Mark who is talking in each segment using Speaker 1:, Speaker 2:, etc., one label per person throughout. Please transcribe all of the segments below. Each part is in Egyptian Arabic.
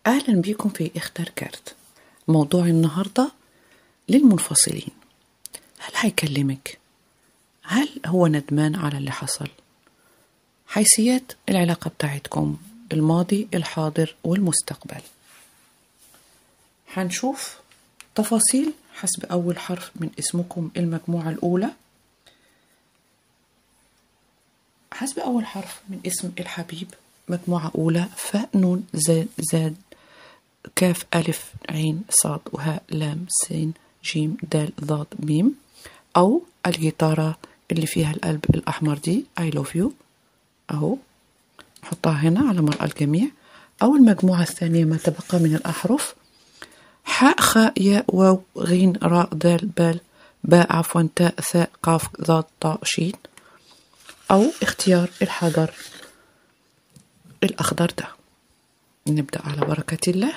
Speaker 1: أهلا بيكم في اختار كارت موضوع النهاردة للمنفصلين هل هيكلمك؟ هل هو ندمان على اللي حصل؟ حيثيات العلاقة بتاعتكم الماضي الحاضر والمستقبل هنشوف تفاصيل حسب أول حرف من اسمكم المجموعة الأولى حسب أول حرف من اسم الحبيب مجموعة أولى فاء نون زاد, زاد كاف ألف عين صاد وهاء لام سين جيم دال ضاد ميم أو الجيتارة اللي فيها القلب الأحمر دي I love you أهو نحطها هنا على مرأى الجميع أو المجموعة الثانية ما تبقى من الأحرف حاء خاء ياء واو غين راء دال بال باء عفوا تاء ثاء قاف ضاد طاء شين أو اختيار الحجر الأخضر ده نبدأ على بركة الله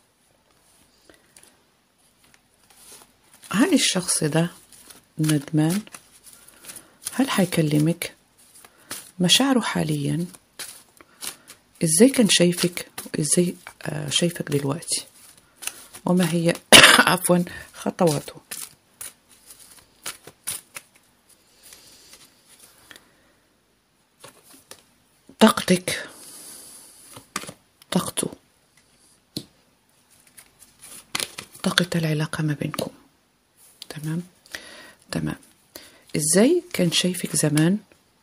Speaker 1: هل الشخص ده ندمان هل هيكلمك مشاعره حاليا ازاي كان شايفك ازاي آه، شايفك دلوقتي وما هي عفوا خطواته طاقتك طاقته طاقة العلاقة ما بينكم تمام تمام ازاي كان شايفك زمان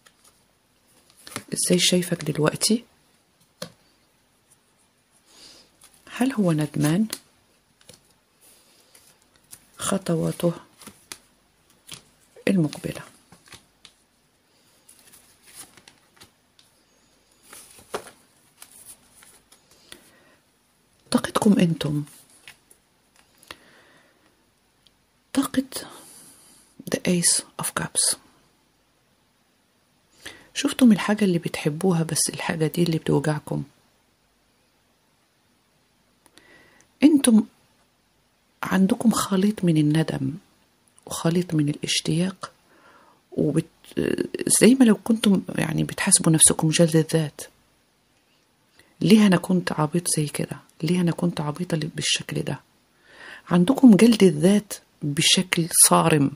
Speaker 1: ازاي شايفك دلوقتي هل هو ندمان خطواته المقبله طاقتكم انتم طاقة The Ace of Cups شفتم الحاجة اللي بتحبوها بس الحاجة دي اللي بتوجعكم انتم عندكم خليط من الندم وخليط من الاشتياق وبت... زي ما لو كنتم يعني بتحاسبوا نفسكم جلد الذات ليه انا كنت عبيط زي كده ليه انا كنت عبيطه اللي بالشكل ده عندكم جلد الذات بشكل صارم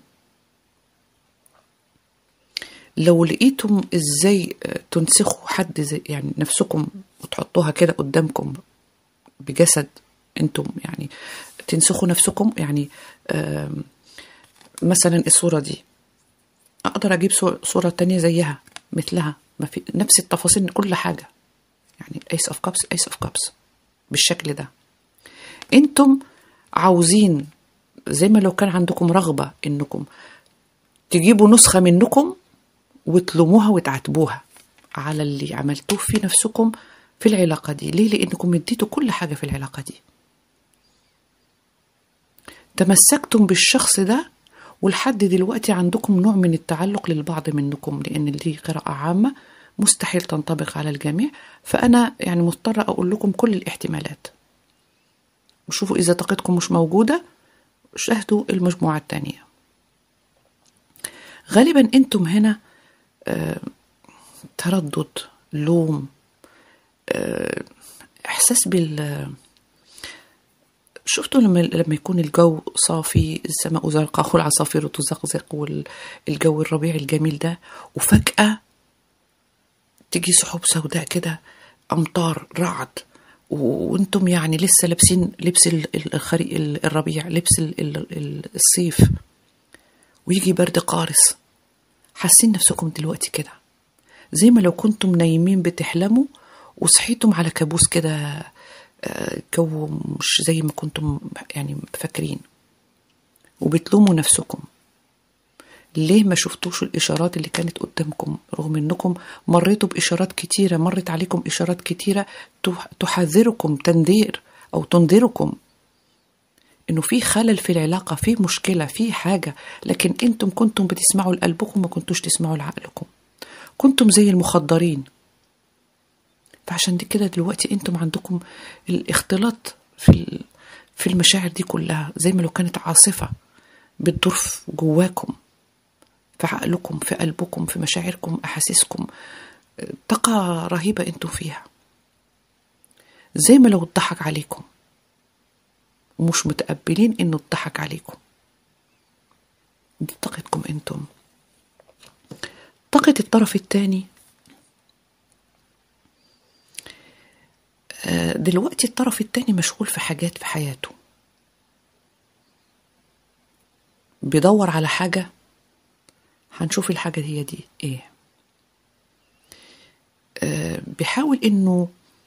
Speaker 1: لو لقيتم ازاي تنسخوا حد زي يعني نفسكم وتحطوها كده قدامكم بجسد انتم يعني تنسخوا نفسكم يعني آم، مثلا الصورة دي اقدر اجيب صور- صورة تانية زيها مثلها ما في نفس التفاصيل كل حاجة يعني ايس اوف كابس ايس اوف كابس بالشكل ده انتم عاوزين زي ما لو كان عندكم رغبة انكم تجيبوا نسخة منكم وتلوموها وتعاتبوها على اللي عملتوه في نفسكم في العلاقة دي ليه لأنكم اديتوا كل حاجة في العلاقة دي تمسكتم بالشخص ده ولحد دلوقتي عندكم نوع من التعلق للبعض منكم لأن دي قراءة عامة مستحيل تنطبق على الجميع فأنا يعني مضطرة أقول لكم كل الاحتمالات وشوفوا إذا طاقتكم مش موجودة شاهدوا المجموعة الثانية غالبا أنتم هنا آه، تردد لوم آه، إحساس بال شفتوا لما لما يكون الجو صافي السماء زرقاء والعصافير تزقزق والجو الربيع الجميل ده وفجأة تيجي سحب سوداء كده أمطار رعد و- وانتم يعني لسه لابسين لبس ال- ال- الخريق ال- الربيع لبس ال- ال- ال- الصيف ويجي برد قارس حاسين نفسكم دلوقتي كده زي ما لو كنتم نايمين بتحلموا وصحيتم على كابوس كده آه، جو مش زي ما كنتم يعني فاكرين وبتلوموا نفسكم ليه ما شفتوش الإشارات اللي كانت قدامكم رغم أنكم مريتوا بإشارات كتيرة مرت عليكم إشارات كتيرة تح- تحذركم تنذير أو تنذركم انه في خلل في العلاقه في مشكله في حاجه لكن انتم كنتم بتسمعوا لقلبكم ما كنتوش تسمعوا لعقلكم كنتم زي المخدرين فعشان دي كده دلوقتي انتم عندكم الاختلاط في ال- في المشاعر دي كلها زي ما لو كانت عاصفه بتدور في جواكم في عقلكم في قلبكم في مشاعركم احاسيسكم طاقه رهيبه انتم فيها زي ما لو اتضحك عليكم ومش متقبلين انه اتضحك عليكم دي طاقتكم انتم طاقة الطرف التاني آه، دلوقتي الطرف التاني مشغول في حاجات في حياته بيدور على حاجة هنشوف الحاجة هي دي ايه آه، بيحاول انه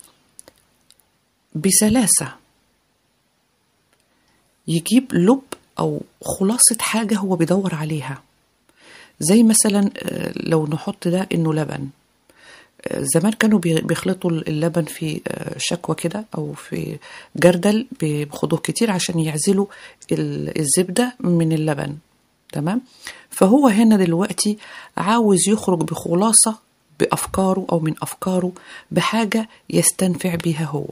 Speaker 1: بسلاسة يجيب لب او خلاصة حاجة هو بيدور عليها زي مثلا آه، لو نحط ده انه لبن آه، زمان كانوا بي- بيخلطوا اللبن في آه، شكوى كده او في جردل بياخدوه كتير عشان يعزلوا ال- الزبدة من اللبن تمام فهو هنا دلوقتي عاوز يخرج بخلاصة بأفكاره أو من أفكاره بحاجة يستنفع بيها هو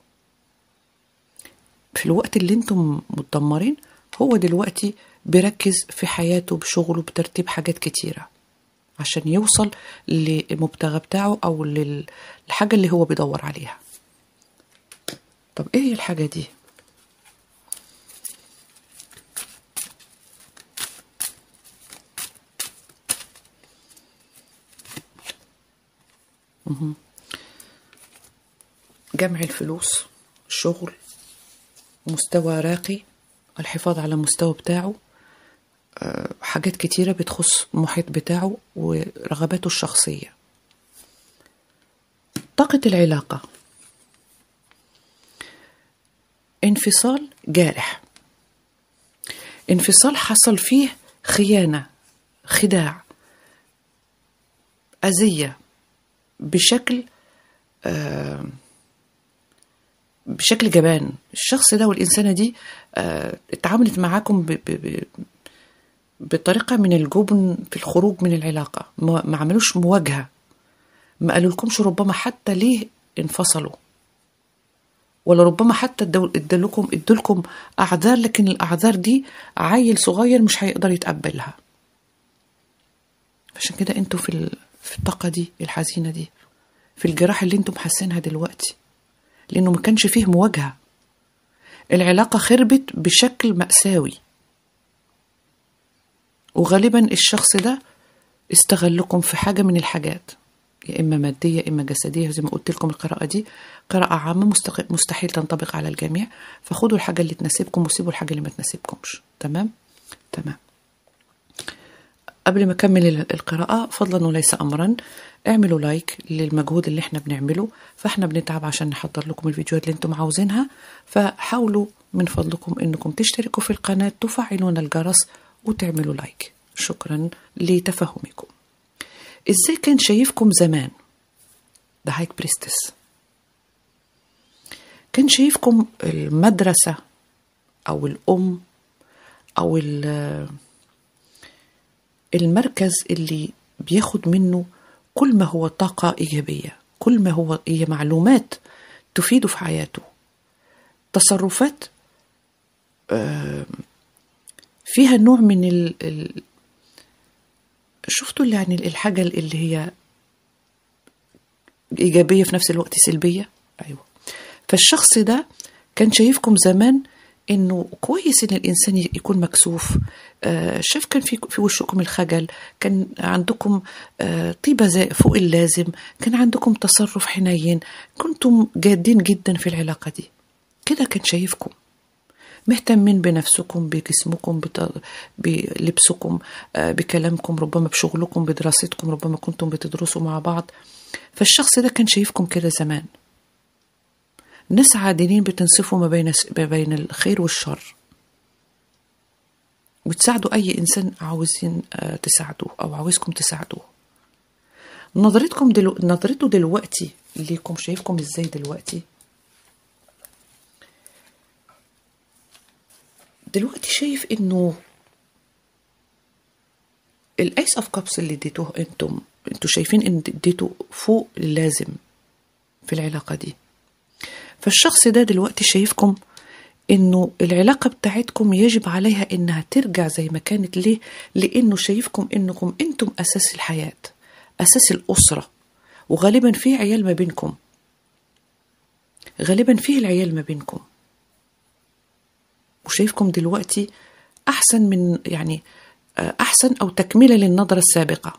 Speaker 1: في الوقت اللي انتم متدمرين هو دلوقتي بيركز في حياته بشغله بترتيب حاجات كتيرة عشان يوصل للمبتغى بتاعه أو لل- للحاجة اللي هو بيدور عليها طب ايه هي الحاجة دي؟ مهم. جمع الفلوس شغل مستوى راقي الحفاظ على المستوى بتاعه آه، حاجات كتيرة بتخص المحيط بتاعه ورغباته الشخصية طاقة العلاقة انفصال جارح انفصال حصل فيه خيانة خداع أذية بشكل آه، بشكل جبان الشخص ده والإنسانة دي آه، اتعاملت معاكم ب... ب... ب... بطريقة من الجبن في الخروج من العلاقة ما ما عملوش مواجهة ما قالوا لكمش ربما حتى ليه انفصلوا ولا ربما حتى ادوا- ادالكم ادولكم اعذار لكن الاعذار دي عيل صغير مش هيقدر يتقبلها عشان كده انتوا في ال- في الطاقة دي الحزينة دي في الجراح اللي انتم حاسينها دلوقتي لانه ما كانش فيه مواجهة العلاقة خربت بشكل مأساوي وغالبا الشخص ده استغلكم في حاجة من الحاجات يا إما مادية يا إما جسدية زي ما قلت لكم القراءة دي قراءة عامة مستق- مستحيل تنطبق على الجميع فخدوا الحاجة اللي تناسبكم وسيبوا الحاجة اللي ما تناسبكمش تمام تمام قبل ما أكمل ال- القراءة فضلا وليس أمرا اعملوا لايك للمجهود اللي احنا بنعمله فاحنا بنتعب عشان نحضر لكم الفيديوهات اللي انتم عاوزينها فحاولوا من فضلكم انكم تشتركوا في القناة تفعلون الجرس وتعملوا لايك شكرا لتفهمكم ازاي كان شايفكم زمان ده هايك بريستس كان شايفكم المدرسة أو الأم أو ال- المركز اللي بياخد منه كل ما هو طاقة إيجابية كل ما هو هي معلومات تفيده في حياته تصرفات آم، فيها نوع من ال... ال... شفتوا اللي يعني الحاجة اللي هي إيجابية في نفس الوقت سلبية أيوة فالشخص ده كان شايفكم زمان انه كويس ان الانسان يكون مكسوف آه، شاف كان في في وشكم الخجل كان عندكم آه، طيبه زي فوق اللازم كان عندكم تصرف حنين كنتم جادين جدا في العلاقه دي كده كان شايفكم مهتمين بنفسكم بجسمكم بت- بلبسكم آه، بكلامكم ربما بشغلكم بدراستكم ربما كنتم بتدرسوا مع بعض فالشخص ده كان شايفكم كده زمان ناس عادلين بتنصفوا ما بين ما بين الخير والشر وتساعدوا أي إنسان عاوزين آه، تساعدوه أو عاوزكم تساعدوه نظرتكم دلو... نظرته دلوقتي ليكم شايفكم ازاي دلوقتي دلوقتي شايف انه الايس اوف كابس اللي اديتوه انتم انتوا شايفين ان اديتوا فوق اللازم في العلاقه دي فالشخص ده دلوقتي شايفكم انه العلاقه بتاعتكم يجب عليها انها ترجع زي ما كانت ليه لانه شايفكم انكم انتم اساس الحياه اساس الاسره وغالبا في عيال ما بينكم غالبا فيه العيال ما بينكم وشايفكم دلوقتي أحسن من يعني آه، أحسن أو تكملة للنظرة السابقة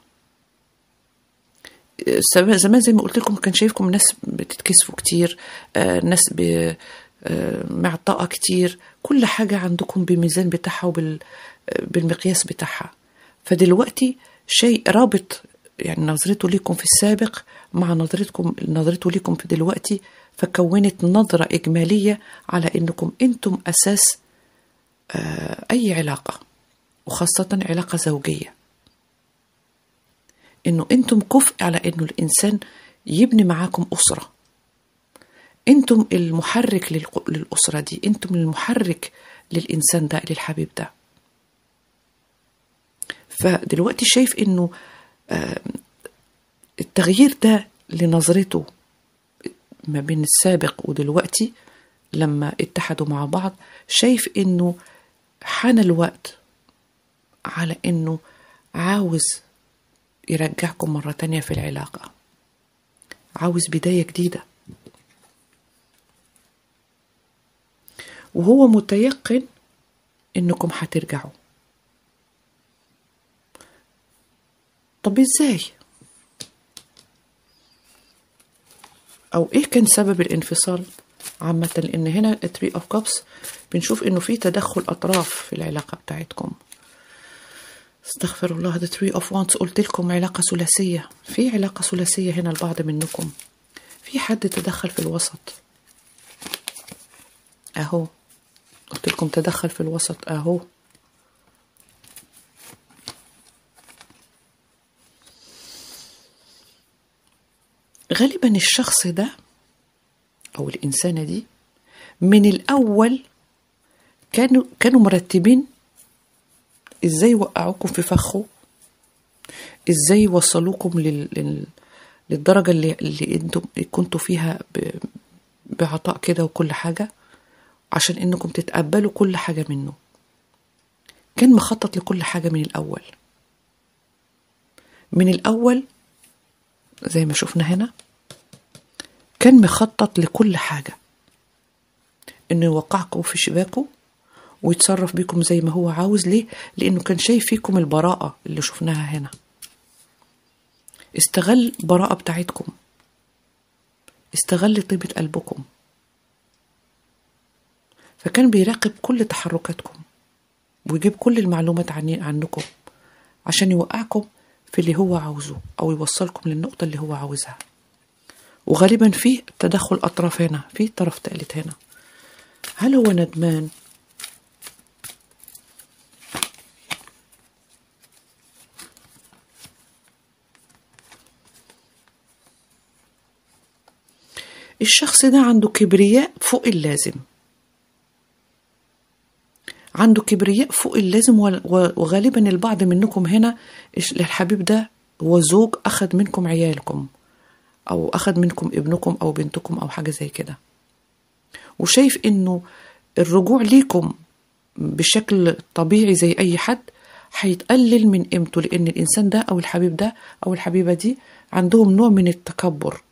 Speaker 1: آه، زمان زي ما قلت لكم كان شايفكم ناس بتتكسفوا كتير آه، ناس ب- آه، معطاءة كتير كل حاجة عندكم بميزان بتاعها وبالمقياس بتاعها فدلوقتي شيء رابط يعني نظرته ليكم في السابق مع نظرتكم نظرته ليكم في دلوقتي فكونت نظرة إجمالية على إنكم أنتم أساس آه، أي علاقة وخاصة علاقة زوجية إنه أنتم كفء على إنه الإنسان يبني معاكم أسرة أنتم المحرك للق- للأسرة دي أنتم المحرك للإنسان ده للحبيب ده فدلوقتي شايف إنه آه، التغيير ده لنظرته ما بين السابق ودلوقتي لما اتحدوا مع بعض شايف انه حان الوقت على انه عاوز يرجعكم مرة تانية في العلاقة عاوز بداية جديدة وهو متيقن انكم هترجعوا طب ازاي او ايه كان سبب الانفصال عامة لان هنا تري اوف كابس بنشوف انه في تدخل اطراف في العلاقة بتاعتكم استغفر الله ده تري اوف وانس قلت لكم علاقة ثلاثية في علاقة ثلاثية هنا البعض منكم في حد تدخل في الوسط اهو قلت لكم تدخل في الوسط اهو غالبا الشخص ده او الانسانه دي من الاول كانوا كانوا مرتبين ازاي يوقعوكم في فخه ازاي يوصلوكم لل... لل... للدرجه اللي, اللي انتم كنتوا فيها ب... بعطاء كده وكل حاجه عشان انكم تتقبلوا كل حاجه منه كان مخطط لكل حاجه من الاول من الاول زي ما شفنا هنا كان مخطط لكل حاجة انه يوقعكم في شباكه ويتصرف بيكم زي ما هو عاوز ليه لانه كان شايف فيكم البراءة اللي شفناها هنا استغل براءة بتاعتكم استغل طيبة قلبكم فكان بيراقب كل تحركاتكم ويجيب كل المعلومات عن عنكم عشان يوقعكم في اللي هو عاوزه او يوصلكم للنقطة اللي هو عاوزها وغالبا في تدخل اطراف هنا في طرف ثالث هنا هل هو ندمان الشخص ده عنده كبرياء فوق اللازم عنده كبرياء فوق اللازم و- و- وغالبا البعض منكم هنا إيش- الحبيب ده هو زوج أخذ منكم عيالكم أو أخذ منكم ابنكم أو بنتكم أو حاجة زي كده وشايف إنه الرجوع ليكم بشكل طبيعي زي أي حد هيتقلل من قيمته لأن الإنسان ده أو الحبيب ده أو الحبيبة دي عندهم نوع من التكبر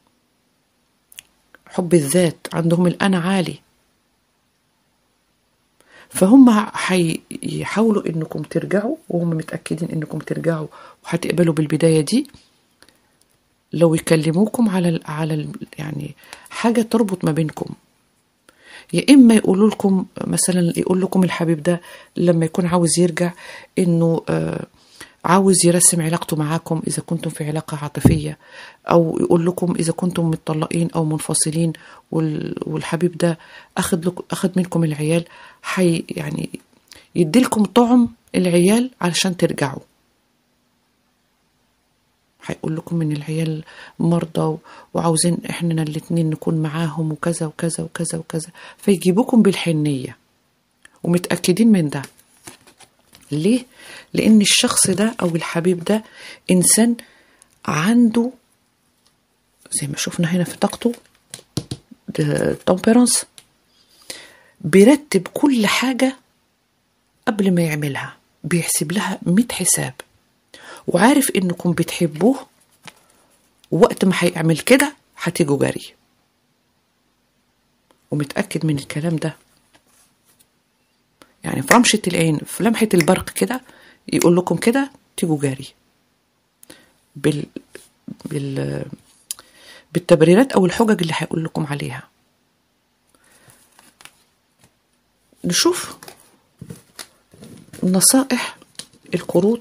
Speaker 1: حب الذات عندهم الأنا عالي فهم هيحاولوا انكم ترجعوا وهم متاكدين انكم ترجعوا وهتقبلوا بالبدايه دي لو يكلموكم على ال على ال يعني حاجه تربط ما بينكم يا اما يقولوا لكم مثلا يقول لكم الحبيب ده لما يكون عاوز يرجع انه آه عاوز يرسم علاقته معاكم اذا كنتم في علاقه عاطفيه او يقول لكم اذا كنتم متطلقين او منفصلين وال- والحبيب ده اخذ لكم اخذ منكم العيال حي يعني يديلكم طعم العيال علشان ترجعوا هيقول لكم ان العيال مرضى و- وعاوزين احنا الاتنين نكون معاهم وكذا وكذا وكذا وكذا فيجيبوكم بالحنيه ومتاكدين من ده ليه؟ لأن الشخص ده أو الحبيب ده إنسان عنده زي ما شفنا هنا في طاقته تمبرانس بيرتب كل حاجة قبل ما يعملها بيحسب لها مية حساب وعارف إنكم بتحبوه ووقت ما هيعمل كده هتيجوا جري ومتأكد من الكلام ده يعني في رمشة العين في لمحة البرق كده يقول لكم كده تيجوا جاري بال بال بالتبريرات او الحجج اللي هيقول لكم عليها نشوف نصائح الكروت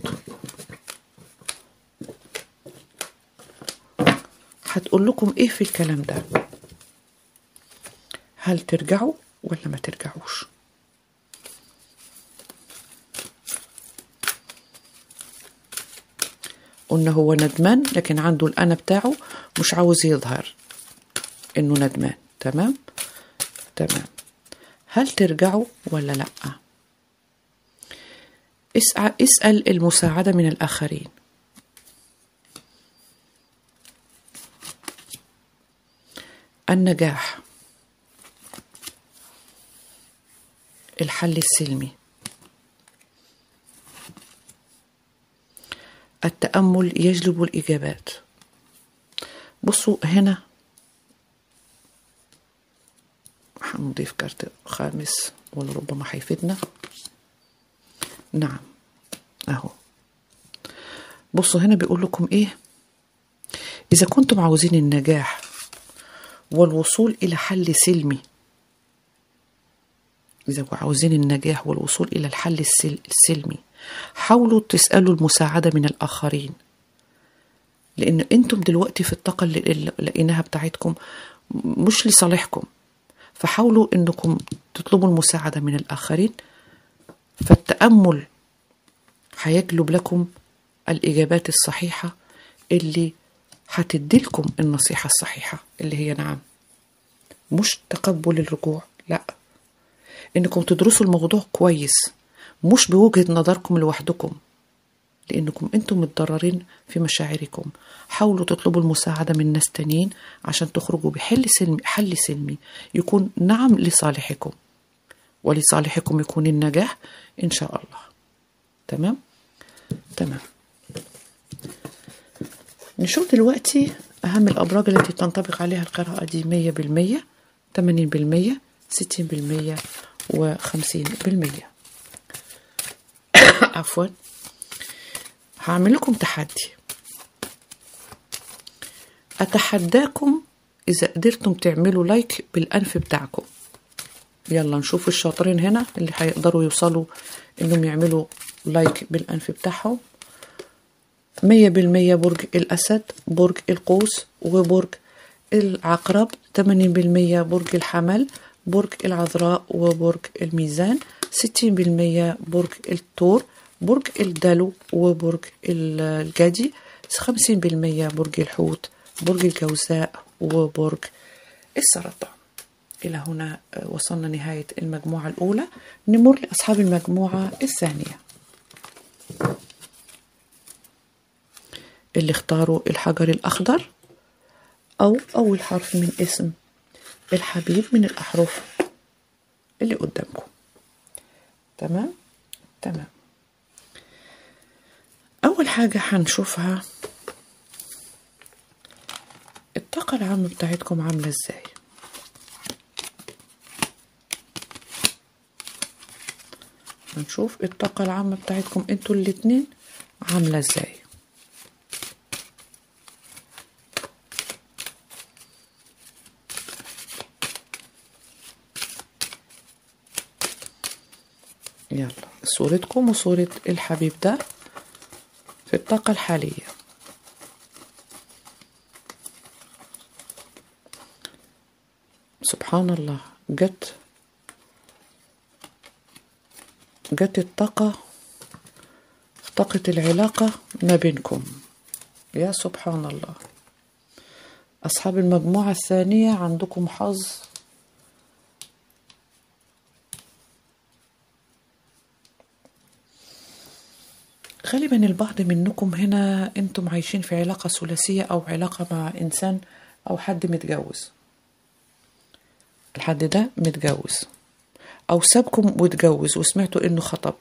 Speaker 1: هتقول لكم ايه في الكلام ده هل ترجعوا ولا ما ترجعوش قلنا هو ندمان لكن عنده الأنا بتاعه مش عاوز يظهر إنه ندمان تمام تمام هل ترجعوا ولا لأ اسأل, اسأل المساعدة من الآخرين النجاح الحل السلمي التأمل يجلب الإجابات بصوا هنا هنضيف كارت خامس ولربما هيفيدنا نعم اهو بصوا هنا بيقول لكم ايه اذا كنتم عاوزين النجاح والوصول الى حل سلمي اذا عاوزين النجاح والوصول الى الحل السل- السلمي حاولوا تسالوا المساعده من الاخرين لان انتم دلوقتي في الطاقه اللي اللي لقيناها بتاعتكم مش لصالحكم فحاولوا انكم تطلبوا المساعده من الاخرين فالتامل هيجلب لكم الاجابات الصحيحه اللي هتديلكم النصيحه الصحيحه اللي هي نعم مش تقبل الرجوع لا انكم تدرسوا الموضوع كويس مش بوجهه نظركم لوحدكم لانكم انتم متضررين في مشاعركم حاولوا تطلبوا المساعده من ناس تانيين عشان تخرجوا بحل سلمي حل سلمي يكون نعم لصالحكم ولصالحكم يكون النجاح ان شاء الله تمام تمام نشوف دلوقتي أهم الأبراج التي تنطبق عليها القراءة دي مية بالمية تمانين بالمية ستين بالمية وخمسين بالمية عفوا هعمل لكم تحدي أتحداكم إذا قدرتم تعملوا لايك بالأنف بتاعكم يلا نشوف الشاطرين هنا اللي هيقدروا يوصلوا إنهم يعملوا لايك بالأنف بتاعهم مية بالمية برج الأسد برج القوس وبرج العقرب تمانين بالمية برج الحمل برج العذراء وبرج الميزان ستين بالمية برج الثور برج الدلو وبرج الجدي خمسين بالمية برج الحوت برج الجوزاء وبرج السرطان إلى هنا وصلنا نهاية المجموعة الأولى نمر لأصحاب المجموعة الثانية اللي اختاروا الحجر الأخضر أو أول حرف من اسم الحبيب من الأحرف اللي قدامكم تمام تمام أول حاجة هنشوفها الطاقة العامة بتاعتكم عاملة ازاي هنشوف الطاقة العامة بتاعتكم انتوا الاتنين عاملة ازاي يلا صورتكم وصورة الحبيب ده في الطاقة الحالية سبحان الله جت جت الطاقة طاقة العلاقة ما بينكم يا سبحان الله أصحاب المجموعة الثانية عندكم حظ غالبا البعض منكم هنا انتم عايشين في علاقة ثلاثية أو علاقة مع إنسان أو حد متجوز الحد ده متجوز أو سابكم واتجوز وسمعتوا إنه خطب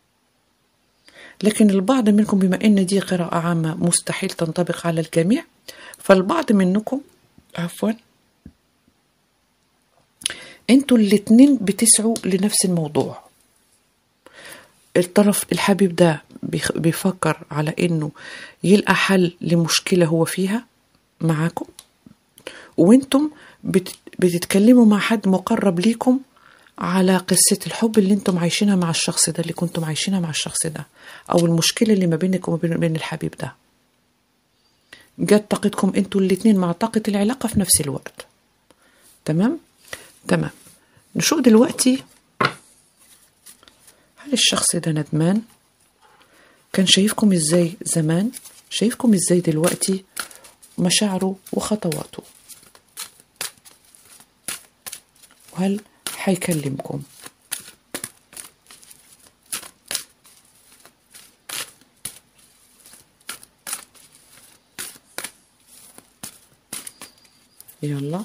Speaker 1: لكن البعض منكم بما إن دي قراءة عامة مستحيل تنطبق على الجميع فالبعض منكم عفوا انتوا الاتنين بتسعوا لنفس الموضوع الطرف الحبيب ده بيخ- بيفكر على انه يلقى حل لمشكلة هو فيها معاكم وانتم بت- بتتكلموا مع حد مقرب ليكم على قصة الحب اللي انتم عايشينها مع الشخص ده اللي كنتم عايشينها مع الشخص ده او المشكلة اللي ما بينك وما بين بين الحبيب ده جت طاقتكم انتوا الاتنين مع طاقة العلاقة في نفس الوقت تمام تمام نشوف دلوقتي هل الشخص ده ندمان كان شايفكم ازاي زمان شايفكم ازاي دلوقتي مشاعره وخطواته وهل هيكلمكم يلا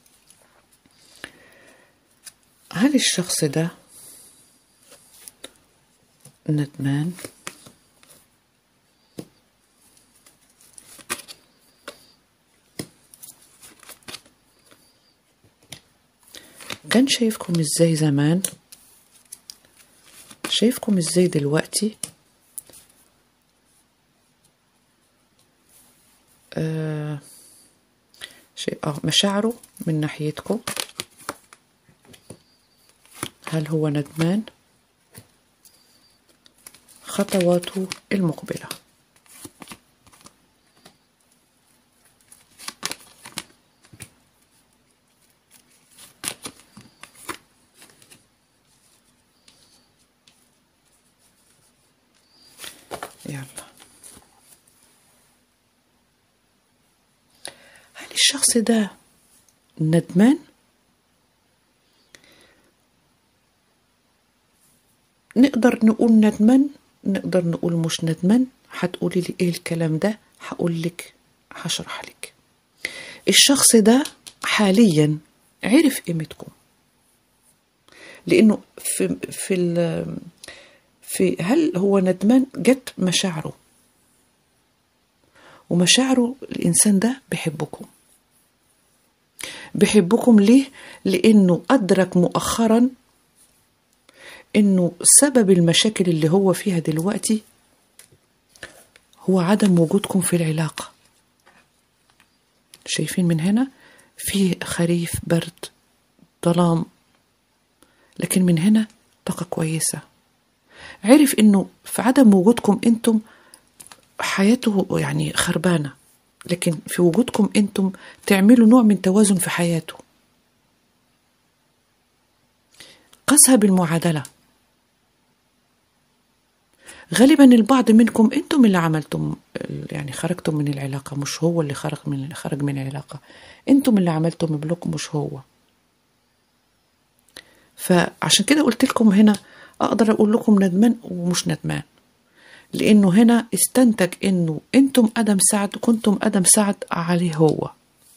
Speaker 1: هل الشخص ده ندمان كان شايفكم ازاي زمان شايفكم ازاي دلوقتي آه شيء اه مشاعره من ناحيتكم هل هو ندمان خطواته المقبله يلا هل الشخص ده ندمان نقدر نقول ندمان نقدر نقول مش ندمان هتقولي لي ايه الكلام ده هقول لك هشرح لك الشخص ده حاليا عرف قيمتكم لانه في في ال- في هل هو ندمان جت مشاعره ومشاعره الإنسان ده بيحبكم بيحبكم ليه؟ لأنه أدرك مؤخرا إنه سبب المشاكل اللي هو فيها دلوقتي هو عدم وجودكم في العلاقة شايفين من هنا في خريف برد ظلام لكن من هنا طاقة كويسة عرف انه في عدم وجودكم انتم حياته يعني خربانة لكن في وجودكم انتم تعملوا نوع من توازن في حياته قاسها بالمعادلة غالبا البعض منكم انتم اللي عملتم يعني خرجتم من العلاقة مش هو اللي خرج من خرج من العلاقة انتم اللي عملتم بلوك مش هو فعشان كده قلت لكم هنا اقدر اقول لكم ندمان ومش ندمان لانه هنا استنتج انه انتم ادم سعد وكنتم ادم سعد عليه هو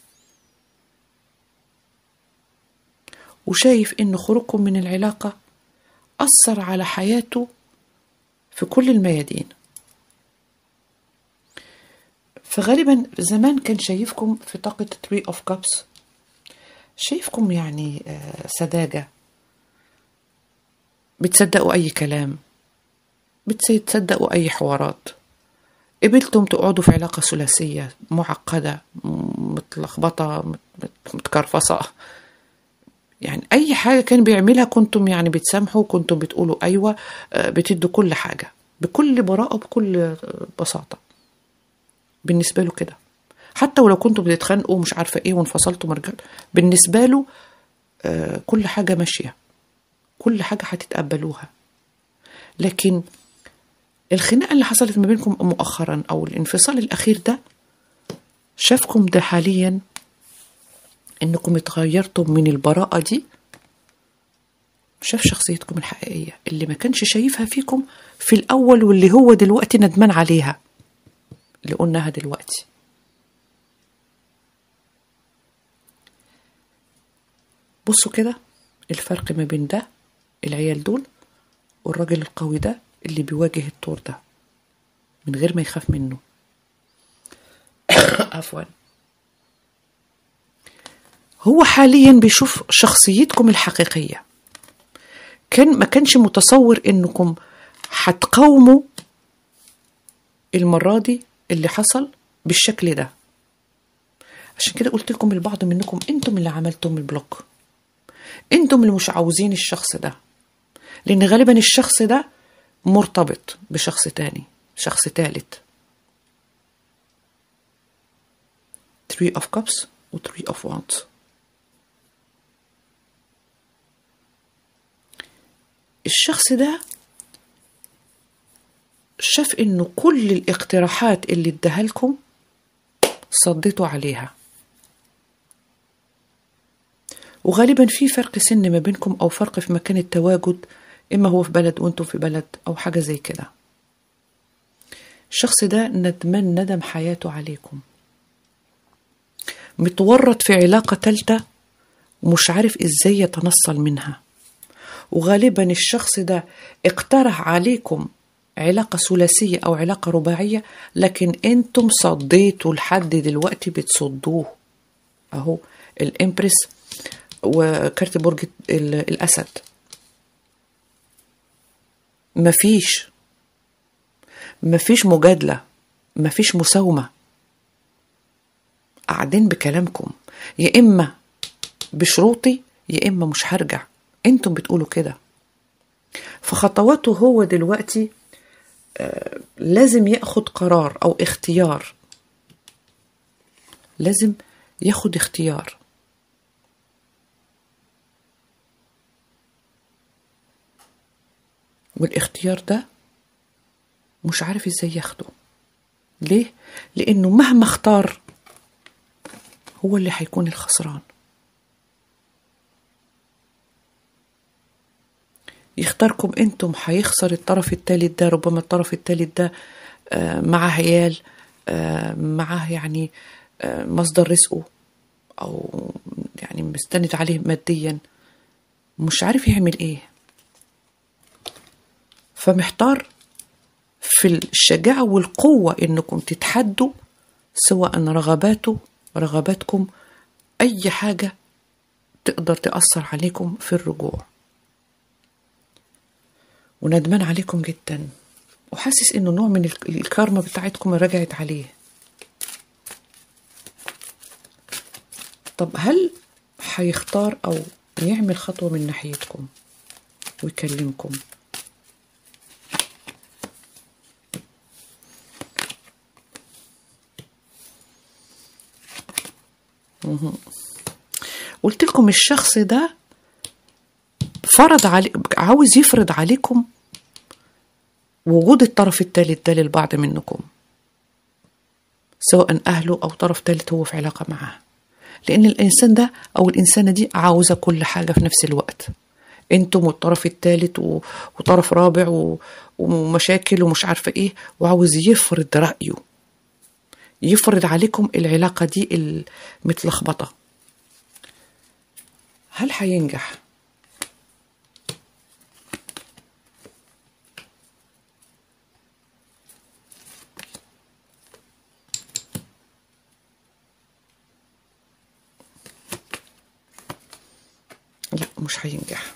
Speaker 1: وشايف ان خروجكم من العلاقة اثر على حياته في كل الميادين فغالبا زمان كان شايفكم في طاقة تري اوف كابس شايفكم يعني آه، سذاجة بتصدقوا أي كلام بتصدقوا أي حوارات قبلتم تقعدوا في علاقة ثلاثية معقدة م- متلخبطة مت- مت- متكرفصة يعني أي حاجة كان بيعملها كنتم يعني بتسامحوا كنتم بتقولوا أيوة آه، بتدوا كل حاجة بكل براءة وبكل آه، بساطة بالنسبة له كده حتى ولو كنتوا بتتخانقوا مش عارفة ايه وانفصلتوا مرجع بالنسبة له آه، كل حاجة ماشية كل حاجة هتتقبلوها لكن الخناقة اللي حصلت ما بينكم مؤخرا أو الانفصال الأخير ده شافكم ده حاليا إنكم اتغيرتم من البراءة دي شاف شخصيتكم الحقيقية اللي ما كانش شايفها فيكم في الأول واللي هو دلوقتي ندمان عليها اللي قلناها دلوقتي بصوا كده الفرق ما بين ده العيال دول والراجل القوي ده اللي بيواجه الطور ده من غير ما يخاف منه عفوا هو حاليا بيشوف شخصيتكم الحقيقية كان ما كانش متصور انكم هتقاوموا المرة دي اللي حصل بالشكل ده عشان كده قلت لكم البعض منكم انتم اللي عملتم البلوك انتم اللي مش عاوزين الشخص ده لان غالبا الشخص ده مرتبط بشخص تاني شخص تالت three of cups و three of wands الشخص ده شاف انه كل الاقتراحات اللي اداها لكم صديتوا عليها وغالبا في فرق سن ما بينكم او فرق في مكان التواجد اما هو في بلد وانتم في بلد او حاجه زي كده الشخص ده ندمان ندم حياته عليكم متورط في علاقه تالته ومش عارف ازاي يتنصل منها وغالبا الشخص ده اقترح عليكم علاقة ثلاثية أو علاقة رباعية لكن أنتم صديتوا لحد دلوقتي بتصدوه أهو الإمبرس وكارت برج ال- الأسد مفيش مفيش مجادلة مفيش مساومة قاعدين بكلامكم يا إما بشروطي يا إما مش هرجع أنتم بتقولوا كده فخطواته هو دلوقتي آه، لازم ياخد قرار او اختيار لازم ياخد اختيار والاختيار ده مش عارف ازاي ياخده ليه لانه مهما اختار هو اللي هيكون الخسران يختاركم انتم هيخسر الطرف الثالث ده ربما الطرف الثالث ده آه، معاه عيال آه، معاه يعني آه، مصدر رزقه او يعني مستند عليه ماديا مش عارف يعمل ايه فمحتار في الشجاعة والقوة انكم تتحدوا سواء رغباته رغباتكم اي حاجة تقدر تأثر عليكم في الرجوع وندمان عليكم جدا وحاسس انه نوع من الك- الكارما بتاعتكم رجعت عليه طب هل هيختار او يعمل خطوة من ناحيتكم ويكلمكم مهم. قلت لكم الشخص ده فرض علي عاوز يفرض عليكم وجود الطرف الثالث ده للبعض منكم سواء أهله أو طرف ثالث هو في علاقة معاه لأن الإنسان ده أو الإنسانة دي عاوزة كل حاجة في نفس الوقت انتم والطرف الثالث و... وطرف رابع و... ومشاكل ومش عارفة ايه وعاوز يفرض رأيه يفرض عليكم العلاقة دي المتلخبطة هل هينجح؟ لا مش هينجح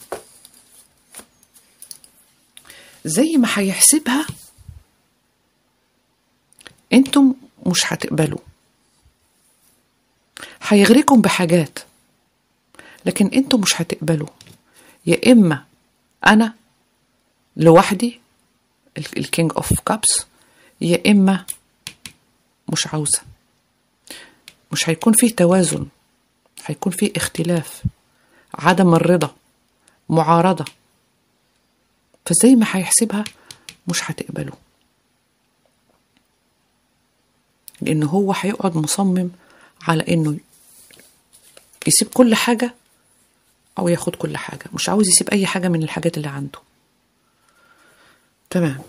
Speaker 1: زي ما هيحسبها انتم مش هتقبلوا هيغريكم بحاجات لكن انتم مش هتقبلوا يا اما انا لوحدي الكينج اوف كابس يا اما مش عاوزه مش هيكون فيه توازن هيكون فيه اختلاف عدم الرضا معارضة فزي ما هيحسبها مش هتقبله لأنه هو هيقعد مصمم على إنه يسيب كل حاجة أو ياخد كل حاجة مش عاوز يسيب أي حاجة من الحاجات اللي عنده تمام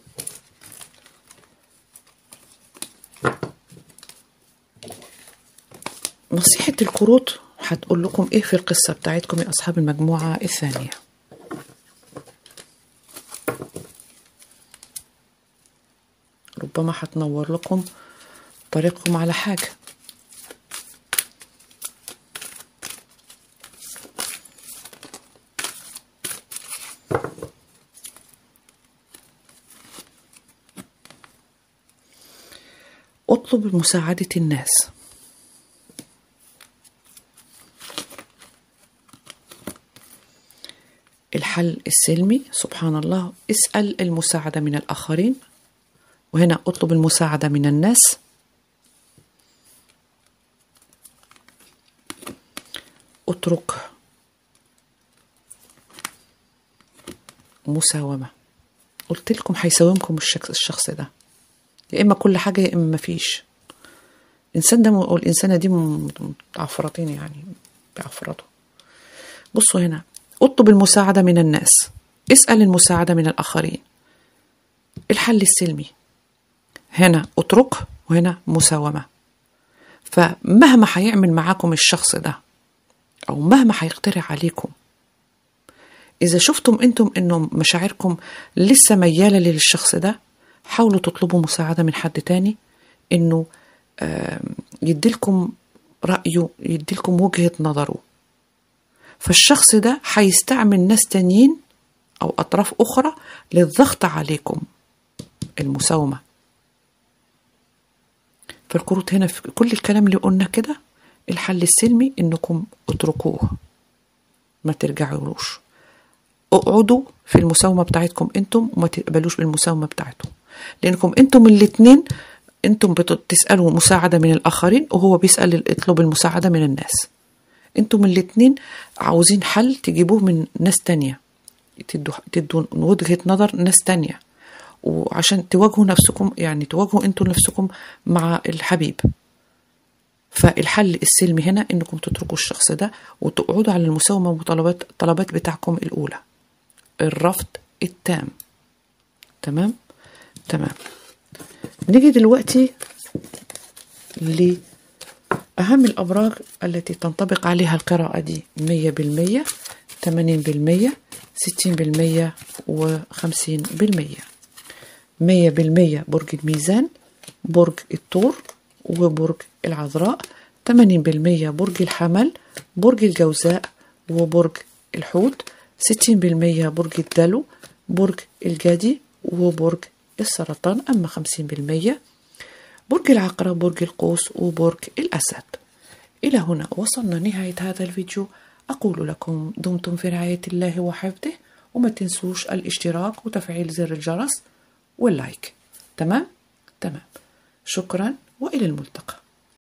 Speaker 1: نصيحة الكروت هتقول لكم ايه في القصة بتاعتكم يا أصحاب المجموعة الثانية ربما هتنور لكم طريقكم على حاجة اطلب مساعدة الناس الحل السلمي سبحان الله اسأل المساعدة من الآخرين وهنا اطلب المساعدة من الناس اترك مساومة قلت لكم هيساومكم الشخص الشخص ده يا إما كل حاجة يا إما مفيش الإنسان ده أو الإنسانة دي متعفرطين يعني بيعفرطوا بصوا هنا اطلب المساعدة من الناس اسأل المساعدة من الآخرين الحل السلمي هنا اترك وهنا مساومة فمهما هيعمل معاكم الشخص ده أو مهما هيقترح عليكم إذا شفتم أنتم أنه مشاعركم لسه ميالة للشخص ده حاولوا تطلبوا مساعدة من حد تاني أنه يديلكم رأيه يديلكم وجهة نظره فالشخص ده هيستعمل ناس تانيين أو أطراف أخرى للضغط عليكم المساومة فالكروت هنا في كل الكلام اللي قلنا كده الحل السلمي انكم اتركوه ما ترجعولوش اقعدوا في المساومة بتاعتكم انتم وما تقبلوش بالمساومة بتاعته لانكم انتم الاتنين انتم بتسألوا مساعدة من الاخرين وهو بيسأل اطلب المساعدة من الناس انتم الاتنين عاوزين حل تجيبوه من ناس تانية تدوا, تدوا وجهة نظر ناس تانية وعشان تواجهوا نفسكم يعني تواجهوا انتم نفسكم مع الحبيب فالحل السلمي هنا انكم تتركوا الشخص ده وتقعدوا على المساومة والطلبات الطلبات بتاعكم الأولى الرفض التام تمام تمام نيجي دلوقتي لأهم الأبراج التي تنطبق عليها القراءة دي مية بالمية تمانين بالمية ستين بالمية وخمسين بالمية مية بالمية برج الميزان برج الثور وبرج العذراء 80% برج الحمل برج الجوزاء وبرج الحوت 60% برج الدلو برج الجدي وبرج السرطان أما 50% برج العقرب برج القوس وبرج الأسد إلى هنا وصلنا نهاية هذا الفيديو أقول لكم دمتم في رعاية الله وحفظه وما تنسوش الاشتراك وتفعيل زر الجرس واللايك تمام؟ تمام شكرا وإلى الملتقى